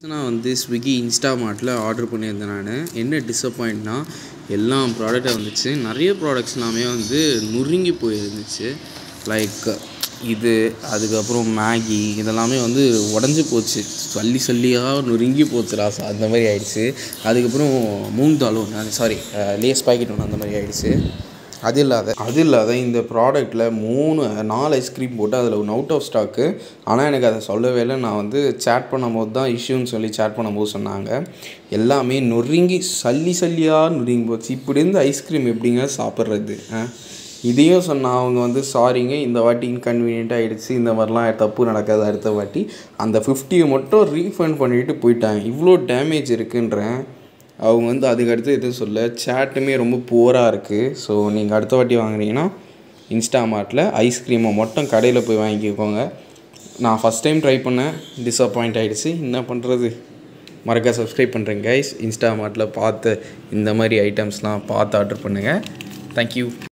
நான் வந்து Swiggy இன்ஸ்டாமார்ட்டில் order பண்ணியிருந்தேன் நான் என்ன டிசப்பாயிண்ட்னா எல்லா ப்ராடக்ட்டும் வந்துச்சு நிறைய ப்ராடக்ட்ஸ் எல்லாமே வந்து நொறுங்கி போயிருந்துச்சு லைக் இது அதுக்கப்புறம் மேகி இதெல்லாமே வந்து உடஞ்சி போச்சு சல்லி சல்லியாக நொறுங்கி போச்சுடா ச- அந்த மாதிரி ஆயிடுச்சு அதுக்கப்புறம் மூங் தால் ஒன்று சாரி லேஸ் பாக்கெட் ஒன்று அந்த மாதிரி ஆயிடுச்சு அது இல்லாத அது இல்லாத இந்த ப்ராடக்ட்டில் மூணு நாலு ஐஸ்கிரீம் போட்டு அதில் ஒன்று அவுட் ஆஃப் ஸ்டாக்கு ஆனால் எனக்கு அதை சொல்லவே இல்லை நான் வந்து சேட் பண்ணும்போது தான் இஷ்யூன்னு சொல்லி சேட் பண்ணும்போது சொன்னாங்க எல்லாமே நொறுங்கி சல்லி சல்லியாக நொறுங்கி போச்சு இப்படி இருந்து ஐஸ்கிரீம் எப்படிங்க சாப்பிட்றது ஆ இதையும் சொன்னா அவங்க வந்து சாரிங்க இந்த வாட்டி இன்கன்வீனியன்ட் ஆகிடுச்சு இந்த மாதிரிலாம் தப்பு நடக்காது அடுத்த வாட்டி அந்த ஃபிஃப்டியை மட்டும் ரீஃபண்ட் பண்ணிட்டு போயிட்டாங்க இவ்வளோ டேமேஜ் இருக்குன்றேன் அவங்க வந்து அதுக்கு அடுத்து எதுவும் சொல்ல சேட்டுமே ரொம்ப புவராக இருக்குது ஸோ நீங்கள் அடுத்த வாட்டி வாங்குறீங்கன்னா இன்ஸ்டாமார்ட்டில் ஐஸ்கிரீமை மட்டும் கடையில் போய் வாங்கிக்கோங்க நான் ஃபஸ்ட் டைம் ட்ரை பண்ணேன் டிஸப்பாயிண்ட் ஆகிடுச்சு என்ன பண்ணுறது மறக்க சப்ஸ்கிரைப் பண்ணுறேங்க கைஸ் இன்ஸ்டாமார்ட்டில் பார்த்து இந்த மாதிரி ஐட்டம்ஸ்லாம் பார்த்து ஆர்டர் பண்ணுங்கள் தேங்க்யூ